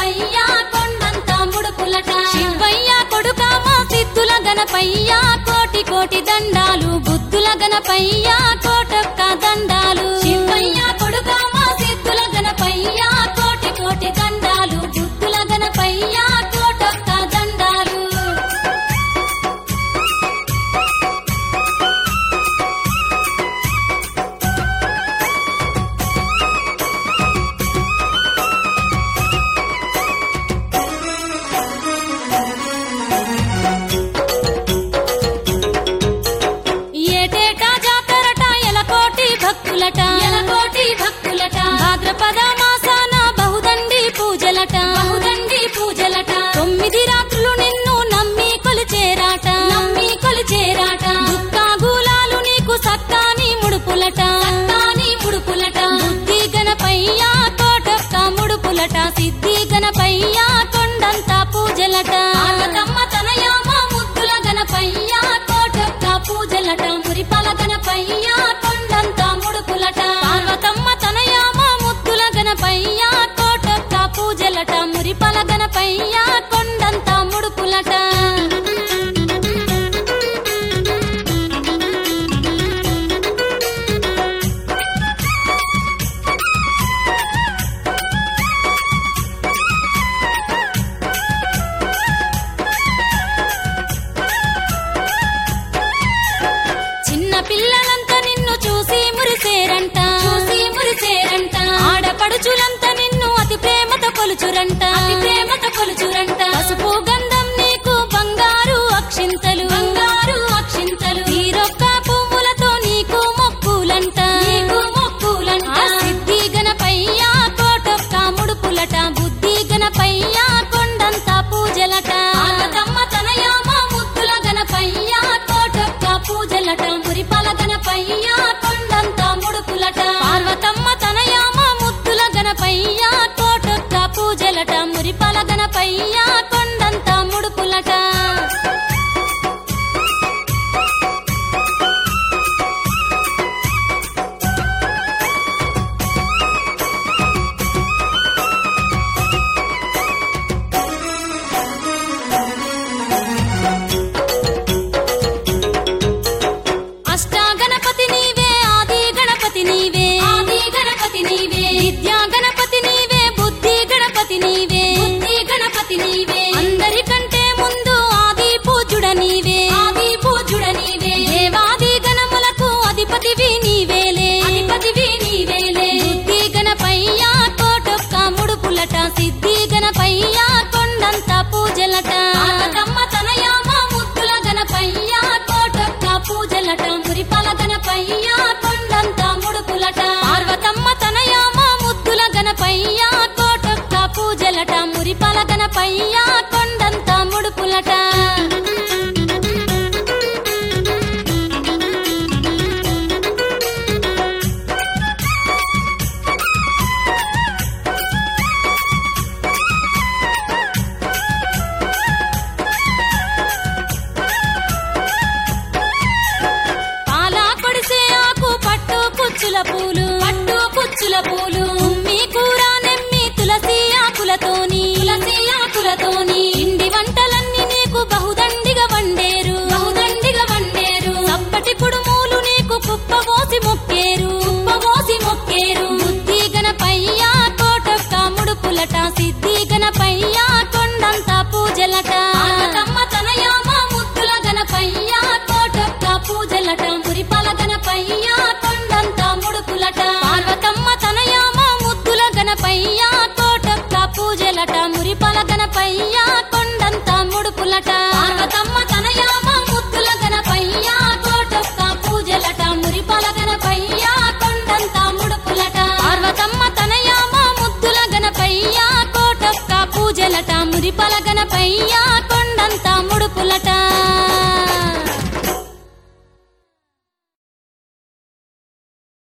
గణపయ్య కొండంత ముడుపులట శివయ్య కొడుక మా సిద్ధుల గణపయ్య కోటి కోటి దండాలు బుద్ధుల గణపయ్య కోటొక్క దండాలు శివయ్య కొడుక మా సిద్ధుల గణపయ్య కోటి కోటి దండాలు బుద్ధుల గణపయ్య కోటొక్క దండాలు ఏటేటా జాతరట ఎలకోటి భక్తులట ఎలకోటి భక్తులట భాద్రపద మాసాన బహుదండి పూజలట బహుదండి పూజలట తొమ్మిది రాత్రులు నిన్ను నమ్మి కొలిచేరాట నమ్మి కొలిచేరాట దుఃఖాగూలాలు నీకు సక్కాని ముడుపులట సక్కాని ముడుపులట బుద్ధి గణపయ్య కోటొక్క ముడుపులట సిద్ధి గణపయ్య కొండంత పూజలట ఆగతమ్మ తనయామ ముద్దుల గణపయ్య కోటొక్క పూజలట మురిపల గణపయ్య కొండంత ముడుపులట పార్వతమ్మ తనయామ ముద్దుల గణపయ్య కోటొక్క పూజలట మురిపల గణపయ్య కొండంత ముడుపులట చిన్న పిల్లలంతా నిన్ను చూసి మురిసేరంట చూసి మురిసేరంట ఆడపడుచులంతా నిన్ను అతి ప్రేమతో కొలుచురంట అతి ప్రేమతో కొలుచురంట పసుపు గంధం నీకు బంగారు అక్షింతలు బంగారు అక్షింతలు ఈరొక్క పువ్వులతో నీకు మొక్కులంట నీకు మొక్కులంట సిద్ధి గణపయ్య కోటొక్క ముడుపులట బుద్ధి గణపయ్య కొండంత పూజలట ఆగతమ్మ తనయామ ముద్దుల గణపయ్య కోటొక్క పూజలట మురిపల గణపయ్య కొండంత ముడుపులట పార్వతమ్మ తనయామ ముద్దుల గణపయ్య కోటొక్క పూజలట మురిపల గణపయ్య కొండంత ముడుపులట అష్టా గణపతి నీవే ఆది గణపతి నీవే ఆది గణపతి నీవే విద్యా గణపతి నీవే బుద్ధి గణపతి నీవే బుద్ధి గణపతి నీవే అందరికంటే ముందు ఆది పూజుడ నీవే ఆది పూజుడ నీవే దేవాది గణములకు అధిపతివి నీవేలే అధిపతివి నీవేలే బుద్ధి గణపయ్య కోటొక్క ముడుపులట సిద్ధి గణపయ్య కొండంత పూజలట ఆగతమ్మ తనయామ ముద్దుల గణపయ్య కోటొక్క పూజలట మురిపల గణపయ్య కొండంత ముడుపులట పార్వతమ్మ తనయామ ముద్దుల గణపయ్య కోటొక్క పూజలట మురిపల గణపయ్య కొండంత ముడుపులట పాలా కొడిసే ఆకు పట్టు పుచ్చుల పూలు పట్టు పుచ్చుల పూలు ఉమ్మి కూర నెమ్మి తులసి ఆకులతోని తులసి ఆకులతోని ఇండి వంటలన్నీ నీకు బహుదండిగా వండేరు బహుదండిగా వండేరు సప్పటి పుడుమూలు నీకు కుప్పబోసి మొక్కేరు కుప్పబోసి మొక్కేరు బుద్ధి గణపయ్య కోటొక్క ముడుపులట సిద్ధి గణపయ్య కొండంత పూజలట ఆగతమ్మ తనయామ ముద్దుల గణపయ్య కోటొక్క పూజలట మురిపల గణపయ్య కొండంత ముడుపులట పార్వతమ్మ తనయామ ముద్దుల గణపయ్య కోటొక్క పూజలట మురిపల గణపయ్య కొండంత ముడుపులట పార్వతమ్మ తనయామ ముద్దుల గణపయ్య కోటొక్క పూజలట మురిపల గణపయ్య కొండంత ముడుపులట పార్వతమ్మ తనయామ ముద్దుల గణపయ్య కోటొక్క పూజలట మురిపల గణపయ్య